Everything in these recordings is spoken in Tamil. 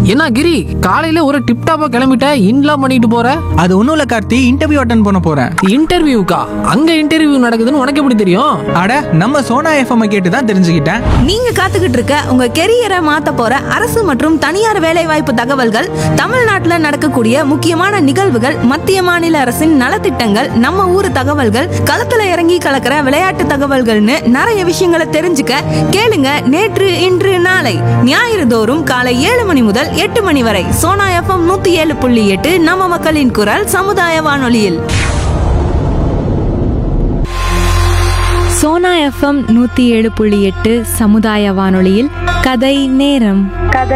என்ன கிரி காலையில ஒரு டிப் டாப்பா கிளம்பிட்ட இன்லாம் பண்ணிட்டு போற அது ஒன்றும் இல்லை கார்த்தி இன்டர்வியூ அட்டன் பண்ண போகிறேன் இன்டர்வியூக்கா அங்க இன்டர்வியூ நடக்குதுன்னு உனக்கு எப்படி தெரியும் அட நம்ம சோனா எஃப்எம் கேட்டு தான் தெரிஞ்சுக்கிட்டேன் நீங்க காத்துக்கிட்டு இருக்க உங்க கெரியரை மாத்த போற அரசு மற்றும் தனியார் வேலைவாய்ப்பு தகவல்கள் தமிழ்நாட்டுல நடக்கக்கூடிய முக்கியமான நிகழ்வுகள் மத்திய மாநில அரசின் நலத்திட்டங்கள் நம்ம ஊர் தகவல்கள் களத்துல இறங்கி கலக்கிற விளையாட்டு தகவல்கள்னு நிறைய விஷயங்களை தெரிஞ்சுக்க கேளுங்க நேற்று இன்று நாளை ஞாயிறு தோறும் காலை ஏழு மணி முதல் எட்டு மணி வரை சோனா எஃப்எம் நூத்தி ஏழு புள்ளி எட்டு நம்ம மக்களின் குரல் சமுதாய வானொலியில் சோனா எஃப்எம் நூற்றி ஏழு புள்ளி எட்டு சமுதாய வானொலியில் கதை நேரம்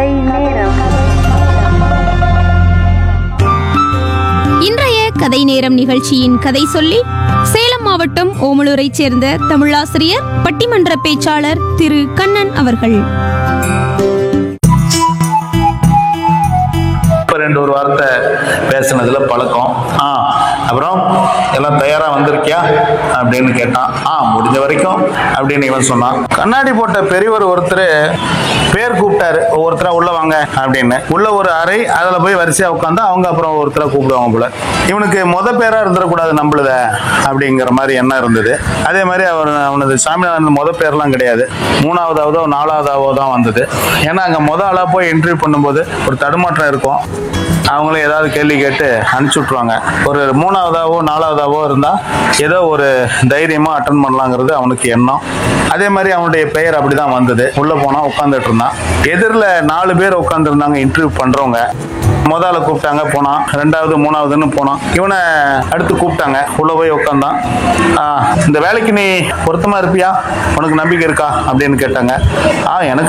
இன்றைய கதை நேரம் நிகழ்ச்சியின் கதை சொல்லி சேலம் மாவட்டம் ஓமலூரைச் சேர்ந்த தமிழாசிரியர் பட்டிமன்ற பேச்சாளர் திரு கண்ணன் அவர்கள் இப்போ ரெண்டு ஒரு வார்த்தை பேசுனதுல பழக்கம் ஆ அப்புறம் எல்லாம் தயாரா வந்திருக்கியா அப்படின்னு கேட்டான் ஆ முடிஞ்ச வரைக்கும் அப்படின்னு இவன் சொன்னான் கண்ணாடி போட்ட பெரியவர் ஒருத்தர் பேர் கூப்பிட்டாரு ஒவ்வொருத்தரா உள்ள வாங்க அப்படின்னு உள்ள ஒரு அறை அதுல போய் வரிசையா உட்காந்து அவங்க அப்புறம் ஒருத்தரை கூப்பிடுவாங்க போல இவனுக்கு முத பேரா இருந்துடக்கூடாது நம்மளுத அப்படிங்கிற மாதிரி எண்ணம் இருந்தது அதே மாதிரி அவர் அவனது சாமிநாதன் முத பேர்லாம் கிடையாது மூணாவதாவதோ நாலாவதாவதோ தான் வந்தது ஏன்னா அங்க முத ஆளா போய் இன்டர்வியூ பண்ணும்போது ஒரு தடுமாற்றம் இருக்கும் அவங்களே ஏதாவது கேள்வி கேட்டு அனுப்பிச்சி விட்ருவாங்க ஒரு மூணாவதாவோ நாலாவதாவோ இருந்தால் ஏதோ ஒரு தைரியமாக அட்டன் பண்ணலாங்கிறது அவனுக்கு எண்ணம் அதே மாதிரி அவனுடைய பெயர் அப்படிதான் வந்தது உள்ளே போனால் உட்காந்துட்டு இருந்தான் எதிரில் நாலு பேர் உட்காந்துருந்தாங்க இன்டர்வியூ பண்ணுறவங்க முதல்ல கூப்பிட்டாங்க போனான் ரெண்டாவது மூணாவதுன்னு போனான் இவனை அடுத்து கூப்பிட்டாங்க உள்ள போய் உட்காந்தான் "ஆ, இந்த வேலைக்கு நீ பொருத்தமா இருப்பியா உனக்கு நம்பிக்கை இருக்கா அப்படின்னு கேட்டாங்க ஆ எனக்கு